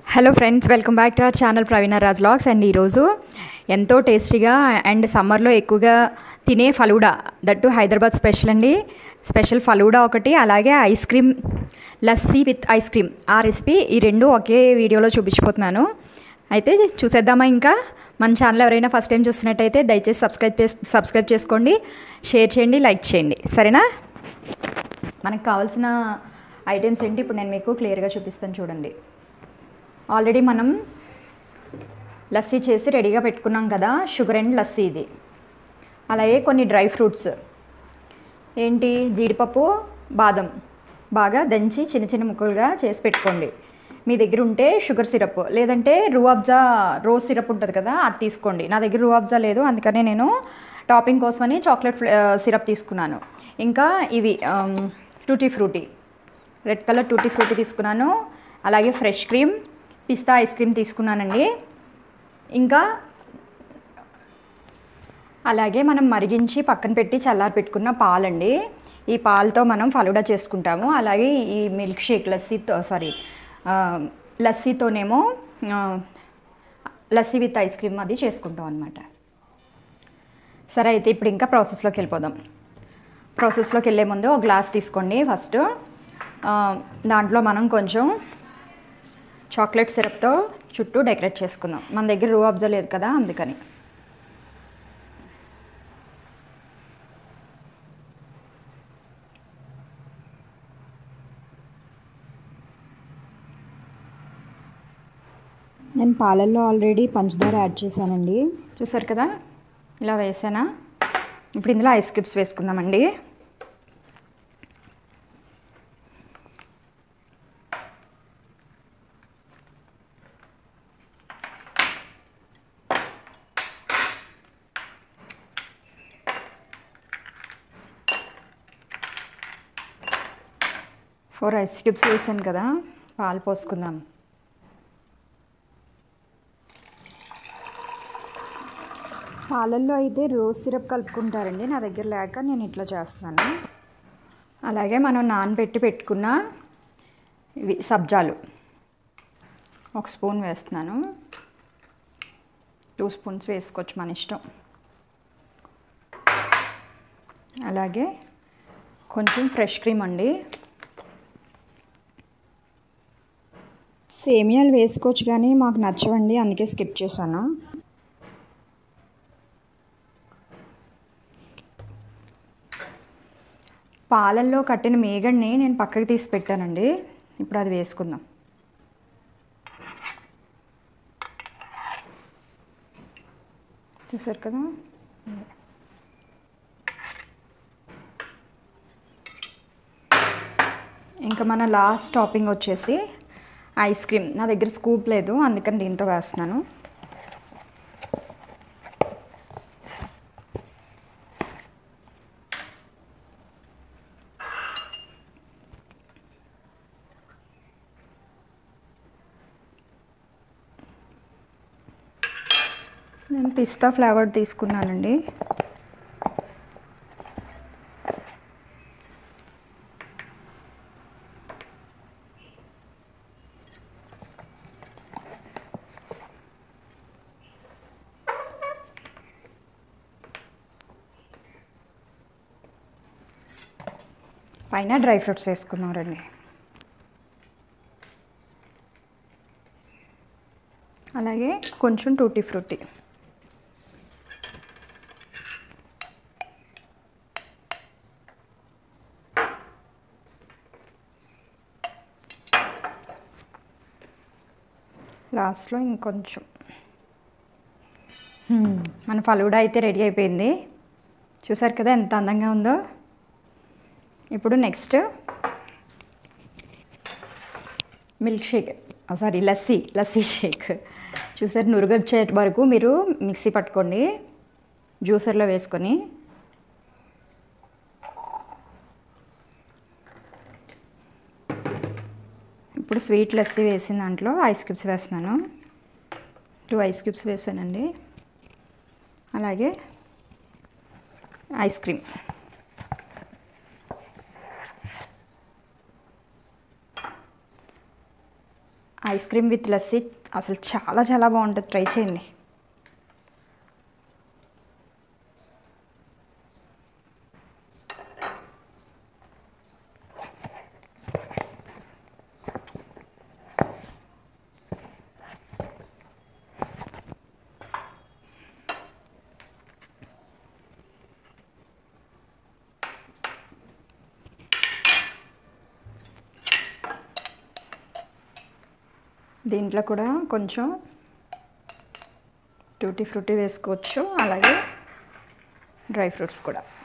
hello friends welcome back to our channel Praveena Raj logs and ఈరోజు ఎంతో టేస్టీగా అండ్ సమ్మర్లో ఎక్కువగా తినే ఫలూడా దట్టు హైదరాబాద్ స్పెషల్ అండి స్పెషల్ ఫలూడా ఒకటి అలాగే ice cream lassi with ice cream ఆ రెసిపీ ఈ రెండు ఒకే వీడియోలో చూపించిపోతున్నాను అయితే చూసేద్దామా ఇంకా మన ఛానల్ ఎవరైనా ఫస్ట్ టైం చూస్తున్నట్టయితే దయచేసి సబ్స్క్రైబ్ చేసి సబ్స్క్రైబ్ చేసుకోండి షేర్ చేయండి లైక్ చేయండి సరేనా మనకు కావాల్సిన ఐటమ్స్ ఏంటి ఇప్పుడు నేను మీకు క్లియర్గా చూపిస్తాను చూడండి ఆల్రెడీ మనం లస్సీ చేసి రెడీగా పెట్టుకున్నాం కదా షుగర్ అండ్ లస్సీ ఇది అలాగే కొన్ని డ్రై ఫ్రూట్స్ ఏంటి జీడిపప్పు బాదం బాగా దంచి చిన్న చిన్న ముక్కలుగా చేసి పెట్టుకోండి మీ దగ్గర ఉంటే షుగర్ సిరప్ లేదంటే రూఅబ్జా రోజ్ సిరప్ ఉంటుంది కదా అది తీసుకోండి నా దగ్గర రూఅబ్జా లేదు అందుకనే నేను టాపింగ్ కోసమని చాక్లెట్ సిరప్ తీసుకున్నాను ఇంకా ఇవి tutti frutti red colour tutti frutti తీసుకున్నాను అలాగే ఫ్రెష్ క్రీమ్ పిస్తా ఐస్ క్రీమ్ తీసుకున్నానండి ఇంకా అలాగే మనం మరిగించి పక్కన పెట్టి చల్లారి పెట్టుకున్న పాలండి ఈ పాలతో మనం ఫలుడా చేసుకుంటాము అలాగే ఈ మిల్క్ షేక్ లస్సీతో సారీ లస్సీతోనేమో లస్సీ విత్ ఐస్ క్రీమ్ అది చేసుకుంటాం అనమాట సరే అయితే ఇప్పుడు ఇంకా ప్రాసెస్లోకి వెళ్ళిపోదాం ప్రాసెస్లోకి వెళ్ళే ముందు ఒక గ్లాస్ తీసుకోండి ఫస్ట్ దాంట్లో మనం కొంచెం చాక్లెట్ సిరప్తో చుట్టూ డెకరేట్ చేసుకుందాం మన దగ్గర రూ అబ్జా లేదు కదా అందుకని నేను పాలల్లో ఆల్రెడీ పంచదార యాడ్ చేశానండి చూసారు కదా ఇలా వేసానా ఇప్పుడు ఇందులో ఐస్ క్యూబ్స్ వేసుకుందామండి ఫోర్ ఐస్ క్యూబ్స్ వేసాను కదా పాలు పోసుకుందాం పాలల్లో అయితే రోజ్ సిరప్ కలుపుకుంటారండి నా దగ్గర లేక నేను ఇట్లా చేస్తున్నాను అలాగే మనం నానబెట్టి పెట్టుకున్న ఇవి సబ్జాలు ఒక స్పూన్ వేస్తున్నాను టూ స్పూన్స్ వేసుకోవచ్చు మన ఇష్టం అలాగే కొంచెం ఫ్రెష్ క్రీమ్ అండి సేమియాలు వేసుకోవచ్చు కానీ మాకు నచ్చవండి అందుకే స్కిప్ చేశాను పాలల్లో కట్టిన మేగడ్ని నేను పక్కకి తీసి పెట్టానండి ఇప్పుడు అది వేసుకుందాం చూసారు కదా ఇంకా మన లాస్ట్ టాపింగ్ వచ్చేసి ఐస్ క్రీమ్ నా దగ్గర స్కూప్ లేదు అందుకని దీంతో వేస్తున్నాను నేను పిస్తా ఫ్లేవర్ తీసుకున్నానండి పైన డ్రై ఫ్రూట్స్ వేసుకున్నాం రండి అలాగే కొంచెం టూటీ ఫ్రూటీ లాస్ట్లో ఇంకొంచెం మన ఫలూడా అయితే రెడీ అయిపోయింది చూసారు కదా ఎంత అందంగా ఉందో ఇప్పుడు next milk shake sorry lassi lassi shake చూసారు నురుగొచ్చే వరకు మీరు మిక్సీ పట్టుకోండి జ్యూసర్లో వేసుకొని ఇప్పుడు స్వీట్ లస్సీ వేసిన దాంట్లో ఐస్ క్యూబ్స్ వేస్తున్నాను టూ ఐస్ క్యూబ్స్ వేసానండి అలాగే ice cream ice cream with lassi అసలు చాలా చాలా బాగుంటుంది ట్రై చేయండి దీంట్లో కూడా కొంచెం టూటీ ఫ్రూటీ వేసుకోవచ్చు అలాగే డ్రై ఫ్రూట్స్ కూడా